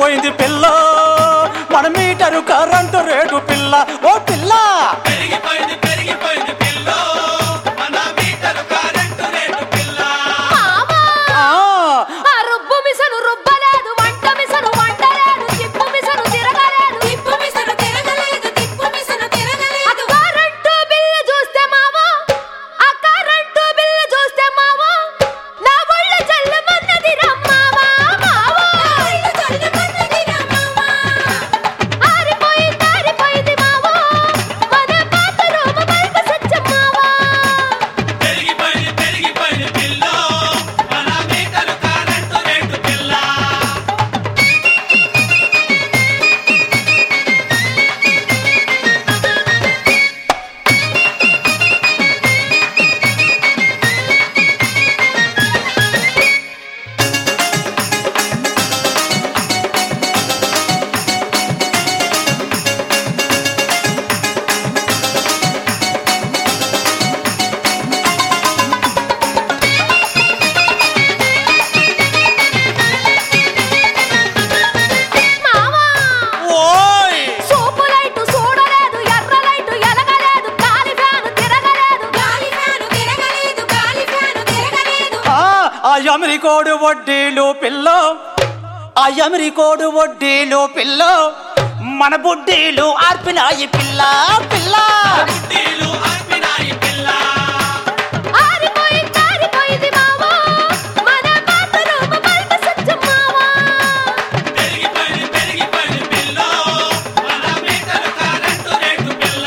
పెరిగిపోయింది పిల్ల మన మీటరు కరెంటు రేటు పిల్ల ఓ పిల్ల పెరిగిపోయింది పెరిగిపోయింది పిల్లో మన మీటరు కరెంటు రేటు పిల్ల మావా ఆ, ఆ రుబ్బు మిసను రుబ్బలేదు వంట మిసను వంటలేదు తిప్పు మిసను తిరగలేదు తిప్పు మిసను తిరగలేదు తిప్పు మిసను తిరగలేదు అది కరెంటు బిల్లు చూస్తే మావా ఆ కరెంటు బిల్లు చూస్తే మావా నా ఒళ్ళు చల్లమన్నది రమ్మావా మావా ఒళ్ళు చల్లమన్నది రమ్మావా ఆరిపోయింది ఆరిపోయింది మావా మన పాత రూమ బల్బ సత్యం మావా పెరిగిపోయింది పెరిగిపోయింది పిల్లో మన మీటరు కరెంటు రేటు పిల్ల మావా ఓయ్ సోపు లైటు చూడలేదు ఎర్ర లైటు ఎలగలేదు గాలి ఫ్యాను తిరగలేదు గాలి ఫ్యాను తిరగలేదు గాలి ఫ్యాను తిరగలేదు ఆ, ఆ అమెరికోడు వడ్డీలు పిల్ల ఆ అమెరికోడు వడ్డీలు పిల్ల మన బుడ్డీలు ఆర్పినాయి పిల్ల పిల్ల బుడ్డీలు అర్పినాయి పిల్ల ఆరిపోయింది ఆరిపోయింది మావా మన పాత రూమ బల్బ సత్యం మావా పెరిగిపోయింది పెరిగిపోయింది పిల్లో మన మీటరు కరెంటు రేటు పిల్ల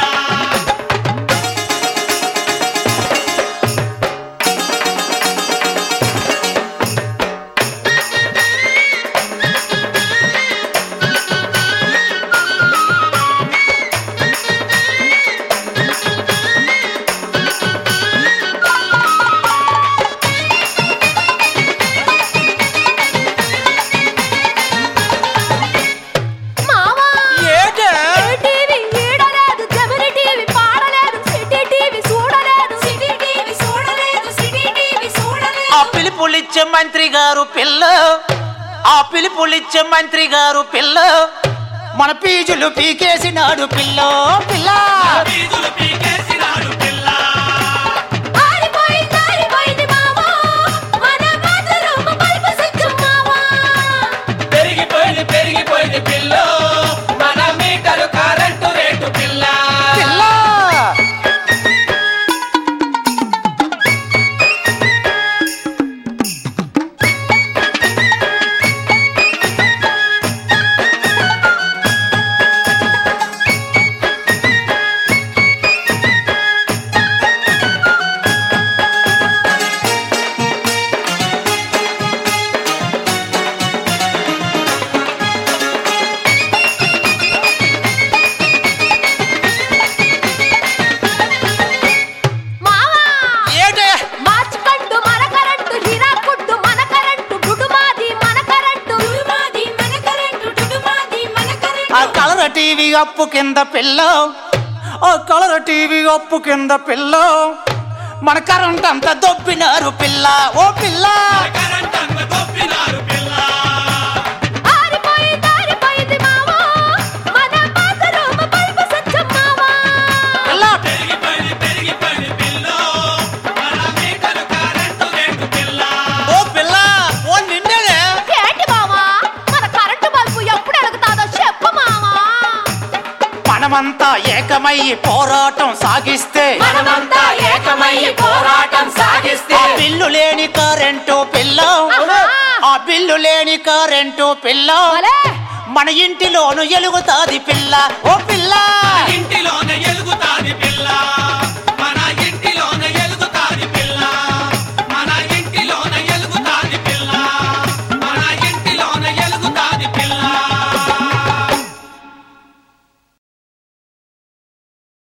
మావా ఏటే ఏ టీవీ ఈడలేదు జమిని టీవీ పాడలేదు సిటీ టీవీ చూడలేదు సిటీ టీవీ చూడలేదు సిటీ టీవీ ఆ చూడలేదు పిలుపులిచ్చే మంత్రి గారు పిల్ల ఆ పిలుపులిచ్చే మంత్రి గారు పిల్ల మన పీజులు పీకేసినాడు పిల్ల పిల్ల వీధులు పీకేసినాడు పిల్ల ఆరిపోయింది ఆరిపోయింది మావా మన పాత రూమ బల్బ సత్యం మావా పెరిగిపోయింది పెరిగిపోయింది పిల్లో మన మీటరు కరెంటు రేటు పిల్ల పిల్ల మావా ఏటే మార్చ్ కండు మన కరెంటు హిరాకుడ్డు మన కరెంటు డుడుమాది మన కరెంటు డుడుమాది మన కరెంటు డుడుమాది మన ఆ కరెంటు కలర్ టీవీ అప్పు కింద పిల్ల ఆ కలర్ టీవీ అప్పు కింద పిల్ల మన కరెంట్ అంతా దొబ్బినారు పిల్ల ఓ పిల్ల కరెంట్ అంత తొప్పినారు పిల్ల ఆరిపోయింది ఆరిపోయింది మావా మన పాత రూమ బల్బ సత్యం మావా పిల్ల పెరిగిపోయింది పెరిగిపోయింది పిల్లో మన మీటరు కరెంటు రేటు పిల్ల ఓ పిల్ల ఓ నిన్నేనే ఏంటి మావా మన కరెంటు బల్బు ఎప్పుడు ఎలుగుతాదో చెప్పు మావా మనమంతా ఏకమై పోరాటం సాగిస్తే మనమంతా ఏకమై పోరాటం సాగిస్తే ఆ బిల్లు లేని కరెంటు పిల్ల ఆహా. ఆ బిల్లు లేని కరెంటు పిల్ల భలే. మన ఇంటిలోను ఎలుగుతాది పిల్ల ఓ పిల్ల ఇంటిలోనే ఎలుగుతాది పిల్ల